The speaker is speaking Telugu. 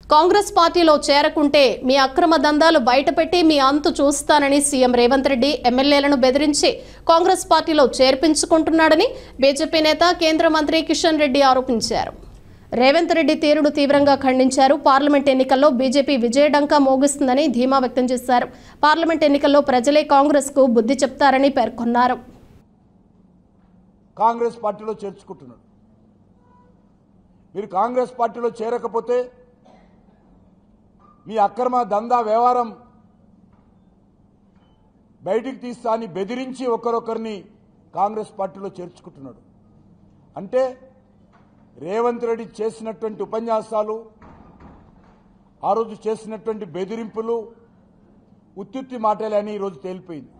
కాంగ్రెస్ పార్టీలో చేరకుంటే మీ అక్రమ దందాలు బయటపెట్టి మీ అంతు చూస్తానని సీఎం రేవంత్ రెడ్డి ఎమ్మెల్యేలను బెదిరించి కాంగ్రెస్ పార్టీలో చేర్పించుకుంటున్నాడని బీజేపీ నేత కేంద్ర మంత్రి కిషన్ రెడ్డి ఆరోపించారు రేవంత్ రెడ్డి తీరును తీవ్రంగా ఖండించారు పార్లమెంట్ ఎన్నికల్లో బీజేపీ విజయడంకా మోగిస్తుందని ధీమా వ్యక్తం చేశారు పార్లమెంట్ ఎన్నికల్లో ప్రజలే కాంగ్రెస్ కు బుద్ధి చెప్తారని పేర్కొన్నారు కాంగ్రెస్ పార్టీలో చేర్చుకుంటున్నాడు మీరు కాంగ్రెస్ పార్టీలో చేరకపోతే మీ అక్రమ దందా వ్యవహారం బయటికి తీస్తా అని బెదిరించి ఒకరొకరిని కాంగ్రెస్ పార్టీలో చేర్చుకుంటున్నాడు అంటే రేవంత్ రెడ్డి చేసినటువంటి ఉపన్యాసాలు ఆ రోజు చేసినటువంటి బెదిరింపులు ఉత్తుత్తి మాటలే అని ఈరోజు తేలిపోయింది